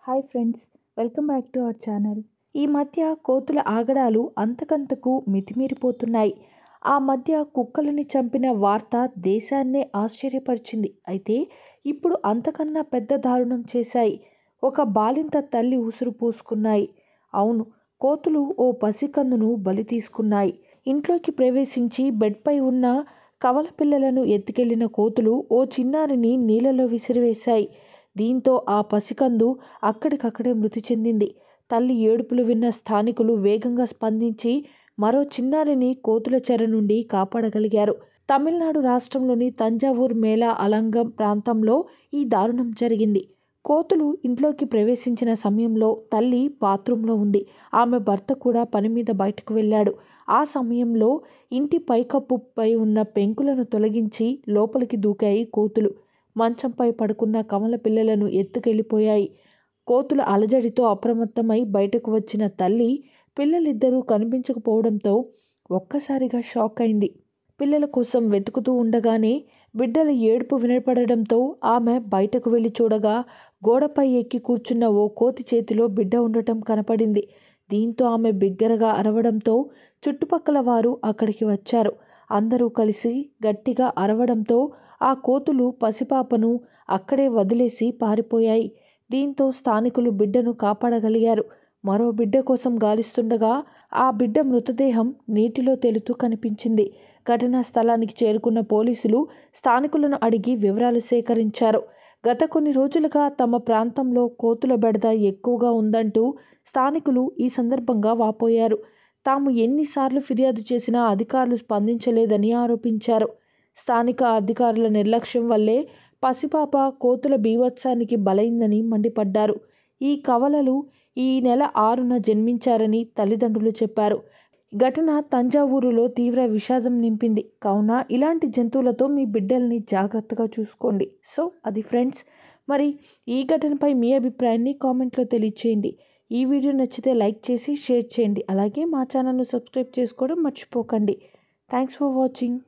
hi friends welcome back to our channel ఈ మధ్య కోతుల ఆగడాలు అంతకంతకు మితిమీరిపోతున్నాయి ఆ మధ్య కుక్కలని చంపిన వార్త దేశాన్నే ఆశ్చర్యపరిచింది అయితే ఇప్పుడు అంతకన్నా పెద్ద దారుణం చేశాయి ఒక బాలింత తల్లి ఉసురు పోసుకున్నాయి అవును కోతులు ఓ పసికందును బలి తీసుకున్నాయి ఇంట్లోకి ప్రవేశించి బెడ్పై ఉన్న కవల పిల్లలను ఎత్తుకెళ్లిన కోతులు ఓ చిన్నారిని నీళ్ళలో విసిరివేశాయి దీంతో ఆ పసికందు అక్కడికక్కడే మృతి చెందింది తల్లి ఏడుపులు విన్న స్థానికులు వేగంగా స్పందించి మరో చిన్నారిని కోతుల చెర నుండి కాపాడగలిగారు తమిళనాడు రాష్ట్రంలోని తంజావూర్ మేళా అలంగం ప్రాంతంలో ఈ దారుణం జరిగింది కోతులు ఇంట్లోకి ప్రవేశించిన సమయంలో తల్లి బాత్రూంలో ఉంది ఆమె భర్త కూడా పని మీద బయటకు వెళ్ళాడు ఆ సమయంలో ఇంటి పైకప్పుపై ఉన్న పెంకులను తొలగించి లోపలికి దూకాయి కోతులు మంచంపై పడుకున్న కమల పిల్లలను ఎత్తుకెళ్ళిపోయాయి కోతుల అలజడితో అప్రమత్తమై బయటకు వచ్చిన తల్లి పిల్లలిద్దరూ కనిపించకపోవడంతో ఒక్కసారిగా షాక్ అయింది పిల్లల కోసం వెతుకుతూ ఉండగానే బిడ్డల ఏడుపు వినపడడంతో ఆమె బయటకు వెళ్ళి చూడగా గోడపై ఎక్కి కూర్చున్న ఓ కోతి చేతిలో బిడ్డ ఉండటం కనపడింది దీంతో ఆమె బిగ్గరగా అరవడంతో చుట్టుపక్కల వారు అక్కడికి వచ్చారు అందరూ కలిసి గట్టిగా అరవడంతో ఆ కోతులు పసిపాపను అక్కడే వదిలేసి పారిపోయాయి దీంతో స్థానికులు బిడ్డను కాపాడగలిగారు మరో బిడ్డ కోసం గాలిస్తుండగా ఆ బిడ్డ మృతదేహం నీటిలో తేలుతూ కనిపించింది ఘటనా స్థలానికి చేరుకున్న పోలీసులు స్థానికులను అడిగి వివరాలు సేకరించారు గత కొన్ని రోజులుగా తమ ప్రాంతంలో కోతుల బెడద ఎక్కువగా ఉందంటూ స్థానికులు ఈ సందర్భంగా వాపోయారు తాము ఎన్నిసార్లు ఫిర్యాదు చేసినా అధికారులు స్పందించలేదని ఆరోపించారు స్థానిక అధికారుల నిర్లక్ష్యం వల్లే పసిపాప కోతుల బీభత్సానికి బలైందని మండిపడ్డారు ఈ కవలలు ఈ నెల ఆరున జన్మించారని తల్లిదండ్రులు చెప్పారు ఘటన తంజావూరులో తీవ్ర విషాదం నింపింది కావున ఇలాంటి జంతువులతో మీ బిడ్డల్ని జాగ్రత్తగా చూసుకోండి సో అది ఫ్రెండ్స్ మరి ఈ ఘటనపై మీ అభిప్రాయాన్ని కామెంట్లో తెలియచేయండి ఈ వీడియో నచ్చితే లైక్ చేసి షేర్ చేయండి అలాగే మా ఛానల్ను సబ్స్క్రైబ్ చేసుకోవడం మర్చిపోకండి థ్యాంక్స్ ఫర్ వాచింగ్